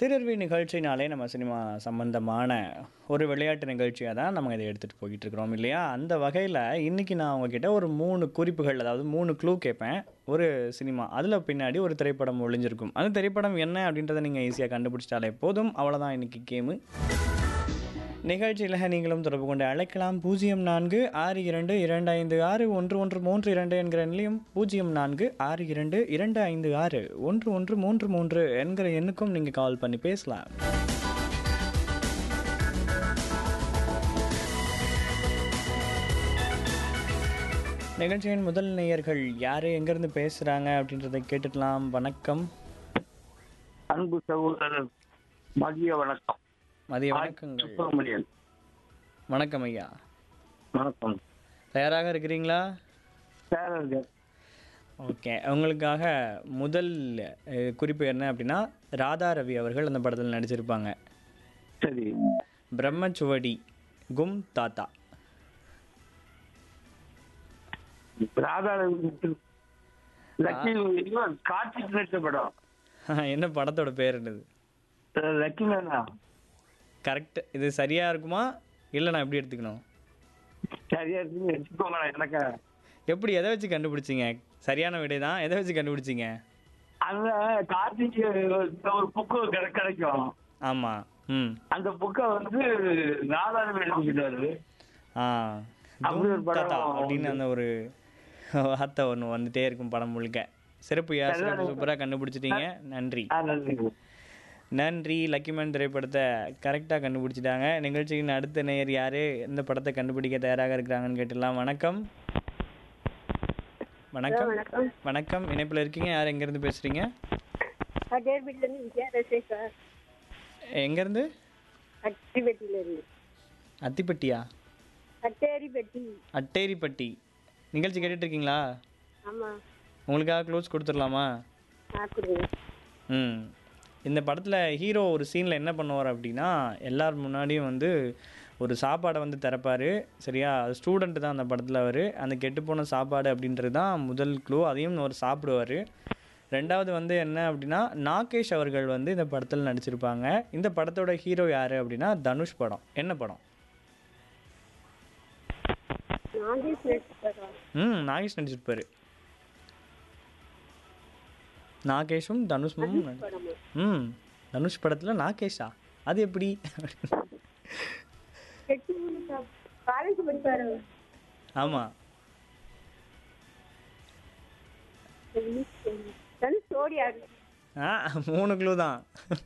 திருர்வி நிகழ்ச்சினாலே நம்ம சினிமா சம்பந்தமான ஒரு விளையாட்டு நிகழ்ச்சியாக தான் நம்ம இதை எடுத்துகிட்டு போய்கிட்டு இருக்கிறோம் இல்லையா அந்த வகையில் இன்றைக்கி நான் உங்ககிட்ட ஒரு மூணு குறிப்புகள் அதாவது மூணு க்ளூ கேட்பேன் ஒரு சினிமா அதில் பின்னாடி ஒரு திரைப்படம் ஒளிஞ்சிருக்கும் அந்த திரைப்படம் என்ன அப்படின்றத நீங்கள் ஈஸியாக கண்டுபிடிச்சிட்டாலே போதும் அவ்வளோதான் இன்றைக்கி கேமு நிகழ்ச்சியில் நீங்களும் தொடர்பு கொண்டு அழைக்கலாம் பூஜ்ஜியம் நான்கு ஆறு இரண்டு இரண்டு ஐந்து ஆறு ஒன்று ஒன்று மூன்று இரண்டு என்கிற எண்ணிலையும் பூஜ்ஜியம் நான்கு ஆறு இரண்டு இரண்டு ஐந்து ஆறு ஒன்று ஒன்று மூன்று மூன்று என்கிற எண்ணுக்கும் நீங்கள் கால் பண்ணி பேசலாம் நிகழ்ச்சியின் முதல் நேயர்கள் யார் எங்கேருந்து பேசுகிறாங்க அப்படின்றத கேட்டுக்கலாம் வணக்கம் அன்பு சகோதரர் மதிய வணக்கம் மதிய வணக்கங்கள் சுப்பிரமணியன் வணக்கம் ஐயா வணக்கம் தயாராக இருக்கிறீங்களா சேரர்கள் ஓகே உங்களுக்காக முதல் அஹ், குறிப்பு என்ன அப்படின்னா ராதா ரவி அவர்கள் அந்த படத்தில் நடிச்சிருப்பாங்க சரி பிரம்மச்சுவடி கும் தாத்தா ராதா லக்கி இவன் கார்த்திக் நடிச்ச படம் என்ன படத்தோட பேர் என்னது அஹ் லக்கி மேனா கரெக்ட் இது சரியாக இருக்குமா இல்லை நான் எப்படி எடுத்துக்கணும் சரியா இருக்குன்னு எடுத்துக்கோங்க எனக்கு எப்படி எதை வச்சு கண்டுபிடிச்சிங்க சரியான விடை தான் எதை வச்சு கண்டுபிடிச்சிங்க அந்த கார்த்திக் ஒரு புக்கு கிடைக்கும் ஆமாம் ம் அந்த புக்கை வந்து நாலாயிரம் எழுதிக்கிட்டாரு ஆ அப்படி ஒரு கும் படம் தாத்தா அப்படின்னு அந்த ஒரு வார்த்தை ஒன்று வந்துட்டே இருக்கும் படம் முழுக்க சிறப்பு யா சிறப்பு சூப்பராக கண்டுபிடிச்சிட்டீங்க நன்றி ஆ, நன்றி நன்றி லக்கிமேன் திரைப்படத்தை கரெக்டாக கண்டுபிடிச்சிட்டாங்க நிகழ்ச்சியின் அடுத்த நேயர் யார் இந்த படத்தை கண்டுபிடிக்க தயாராக இருக்கிறாங்கன்னு கேட்டுடலாம் வணக்கம் வணக்கம் வணக்கம் இணைப்பில் இருக்கீங்க யார் எங்கேருந்து பேசுகிறீங்க அடேர்பெட்டிலேருந்து விஜயா ரசேகர் எங்கேருந்து அட்டிபெட்டிலேருந்து அத்திப்பட்டியா அட்டேரிபெட்டி அட்டேரிப்பட்டி நிகழ்ச்சி கேட்டுட்டு இருக்கீங்களா ஆமாம் உங்களுக்காக க்ளோஸ் கொடுத்துடலாமா ஆ கொடுங்க ம் இந்த படத்தில் ஹீரோ ஒரு சீனில் என்ன பண்ணுவார் அப்படின்னா எல்லார் முன்னாடியும் வந்து ஒரு சாப்பாடை வந்து திறப்பார் சரியா ஸ்டூடெண்ட் தான் அந்த படத்தில் அவர் அந்த கெட்டுப்போன சாப்பாடு அப்படின்றது தான் முதல் க்ளூ அதையும் அவர் சாப்பிடுவார் ரெண்டாவது வந்து என்ன அப்படின்னா நாகேஷ் அவர்கள் வந்து இந்த படத்தில் நடிச்சிருப்பாங்க இந்த படத்தோட ஹீரோ யார் அப்படின்னா தனுஷ் படம் என்ன படம் நாகேஷ் நடிச்சிருக்காரா ம் நாகேஷ் நடிச்சிருப்பாரு நாகேஷும் தனுஷும் நடி- படமா ம் தனுஷ் படத்தில் நாகேஷா அது எப்படி கெட்டி காலேஜ் படிப்பாரு ஆமாம் தனுஷ் ஓடியாரு ஆ மூணு க்ளூ தான்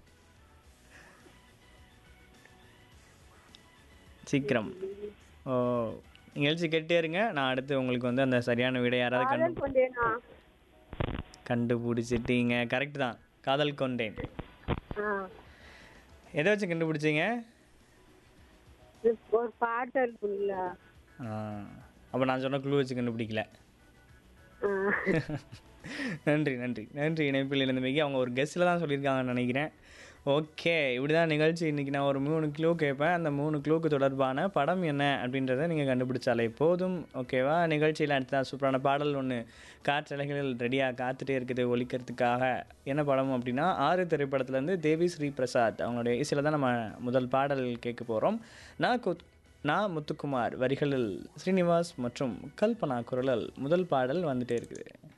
சீக்கிரம் ஓ நிகழ்ச்சி கேட்டே இருங்க நான் அடுத்து உங்களுக்கு வந்து அந்த சரியான விடை யாராவது கண்டு காதல் கொண்டேனா கண்டுபிடிச்சிட்டீங்க கரெக்ட் தான் காதல் கொண்டேன் ஆ எதை வச்சு கண்டுபிடிச்சீங்க இது ஒரு பாட்டு இருக்குல்ல அப்போ நான் சொன்ன க்ளூ வச்சு கண்டுபிடிக்கல ஆ. நன்றி நன்றி நன்றி இணைப்பில் இருந்தமைக்கு அவங்க ஒரு கெஸ்ட்டில் தான் சொல்லியிருக்காங்கன்னு நினைக்கிறேன் ஓகே இப்படி தான் நிகழ்ச்சி இன்றைக்கி நான் ஒரு மூணு க்ளூ கேட்பேன் அந்த மூணு க்ளூக்கு தொடர்பான படம் என்ன அப்படின்றத நீங்கள் கண்டுபிடிச்சாலே போதும் ஓகேவா நிகழ்ச்சியில் அடுத்த சூப்பரான பாடல் ஒன்று காற்றலைகளில் ரெடியாக காத்துட்டே இருக்குது ஒலிக்கிறதுக்காக என்ன படம் அப்படின்னா ஆறு திரைப்படத்துலேருந்து தேவி ஸ்ரீ பிரசாத் அவங்களுடைய இசையில் தான் நம்ம முதல் பாடல் கேட்க போகிறோம் நான் குத் நான் முத்துக்குமார் வரிகளில் ஸ்ரீனிவாஸ் மற்றும் கல்பனா குரலில் முதல் பாடல் வந்துட்டே இருக்குது